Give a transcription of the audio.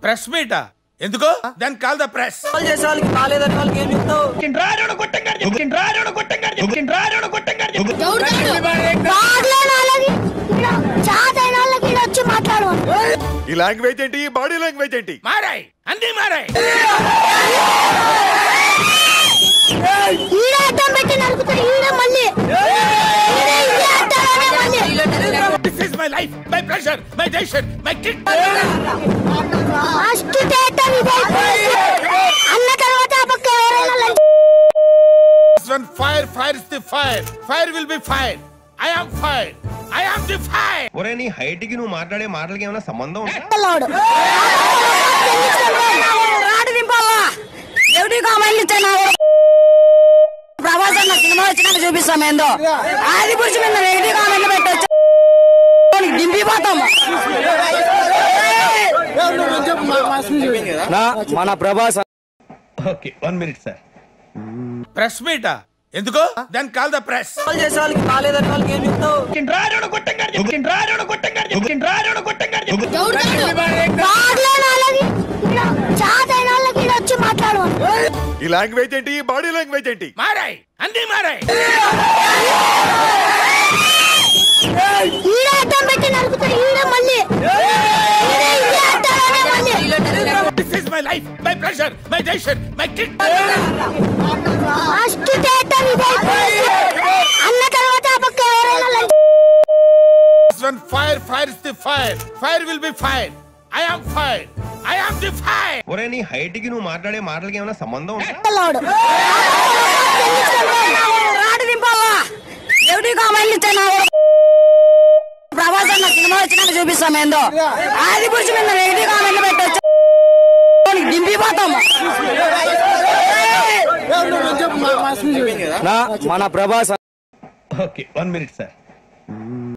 press మీటా ఎందుకు then call the press call చేసే వాళ్ళకి కాలేదని వాళ్ళకి ఏం చెప్తావు బాగలేని వాళ్ళకి ఈడ చాతైన వాళ్ళకి ఈడ వచ్చి మాట్లాడు ఈ లాంగ్వేజ్ ఏంటి ఈ బాడీ లాంగ్వేజ్ ఏంటి మారాయి అన్ని మారాయి ఈడ అడ్డం పెట్టి నరుకుతాడు ఈడ మళ్ళీ ఈడ ఇదే అడ్డాలనే మళ్ళీ this is my life my pressure my tension my kid first డేటం ఇదే అన్న తర్వాత ఆ పక్క ఎవరైనా lunch one fire fire is the fire fire will be fire I am fire I am the fire ఒరే నీ హైట్ కి నువ్వు మాట్లాడే మాటలకి ఏమైనా సంబంధం ఉందా పిల్లోడు రాడు దింపాలా ఎవరి కామెంట్లు ఇచ్చాను ప్రభాస్ అన్న సినిమా వచ్చినాక చూపిస్తాం ఏందో ఆది పురుషు మీద నెగిటివ్ కామెంట్లు పెట్టచ్చు దింపిపోతాం మన Prabhas okay one minute sir press మీటా ఎందుకు then call the press call చేసే వాళ్ళకి కాలేదని వాళ్ళకి ఏం చెప్తావు బాగలేని వాళ్ళకి ఈడ చాతైన వాళ్ళకి ఈడ వచ్చి మాట్లాడు ఈ లాంగ్వేజ్ ఏంటి ఈ బాడీ లాంగ్వేజ్ ఏంటి మారాయి అన్ని మారాయి ఈడ అడ్డం పెట్టి నరుకుతాడు ఈడ మళ్ళీ ఈడ ఇదే అడ్డాలనే మళ్ళీ this is my life my pressure my tension my kid first డేటం ఇదే అన్న తర్వాత ఆ పక్క ఎవరైనా lunch one fire fire is the fire fire will be fire I am fire I am the fire ఒరే నీ హైట్ కి నువ్వు మాట్లాడే మాటలకి ఏమైనా సంబంధం ఉందా పిల్లోడు రాడు దింపాలా ఎవరి కామెంట్లు ఇచ్చాను ప్రభాస్ అన్న సినిమా వచ్చినాక చూపిస్తాం ఏందో ఆది పురుషు మీద నెగిటివ్ కామెంట్లు పెట్టచ్చు దింపిపోతాం మన Prabhas okay one minute sir